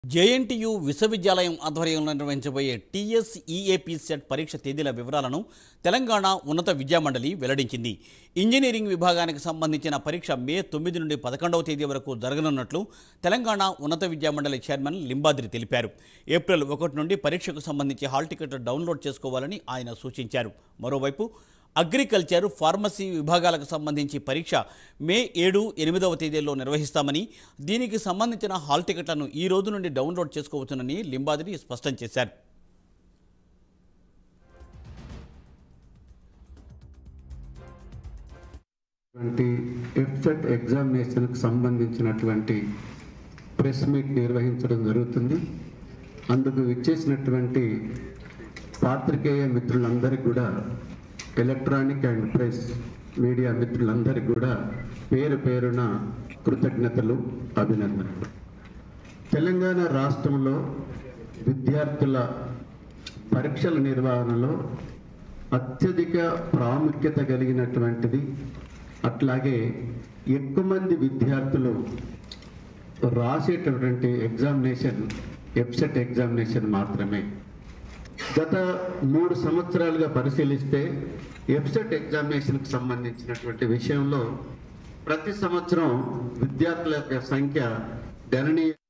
JNTU విశ్వవిద్యాలయం ఆధ్వర్యంలో నిర్వహించబోయే TS EAP set పరీక్ష తేదీల వివరాలను తెలంగాణ ఉన్నత విద్యామండలి వెల్లడించింది ఇంజనీరింగ్ విభాగానికి సంబంధించిన పరీక్ష మే తొమ్మిది నుండి పదకొండవ తేదీ వరకు జరగనున్నట్లు తెలంగాణ ఉన్నత విద్యామండలి చైర్మన్ లింబాద్రి తెలిపారు ఏప్రిల్ ఒకటి నుండి పరీక్షకు సంబంధించి హాల్ టికెట్ డౌన్లోడ్ చేసుకోవాలని ఆయన సూచించారు మరోవైపు అగ్రికల్చర్ ఫార్మసీ విభాగాలకు సంబంధించి పరీక్ష మే ఏడు ఎనిమిదవ తేదీల్లో నిర్వహిస్తామని దీనికి సంబంధించిన హాల్ టికెట్లను ఈ రోజు నుండి డౌన్లోడ్ చేసుకోవచ్చునని లింబాద్రి స్పష్టం చేశారు వంటి ఎఫ్సెట్ ఎగ్జామినేషన్కి సంబంధించినటువంటి ప్రెస్ మీట్ నిర్వహించడం జరుగుతుంది అందుకు విచ్చేసినటువంటి పాత్రికేయ మిత్రులందరికీ కూడా ఎలక్ట్రానిక్ అండ్ ప్రెస్ మీడియా మిత్రులందరికీ కూడా పేరు పేరున కృతజ్ఞతలు అభినందనలు తెలంగాణ రాష్ట్రంలో విద్యార్థుల పరీక్షల నిర్వహణలో అత్యధిక ప్రాముఖ్యత కలిగినటువంటిది అట్లాగే ఎక్కువ మంది విద్యార్థులు రాసేటటువంటి ఎగ్జామినేషన్ ఎఫ్సెట్ ఎగ్జామినేషన్ మాత్రమే గత మూడు సంవత్సరాలుగా పరిశీలిస్తే ఎఫ్సెట్ ఎగ్జామినేషన్కి సంబంధించినటువంటి విషయంలో ప్రతి సంవత్సరం విద్యార్థుల యొక్క సంఖ్య గణనీయ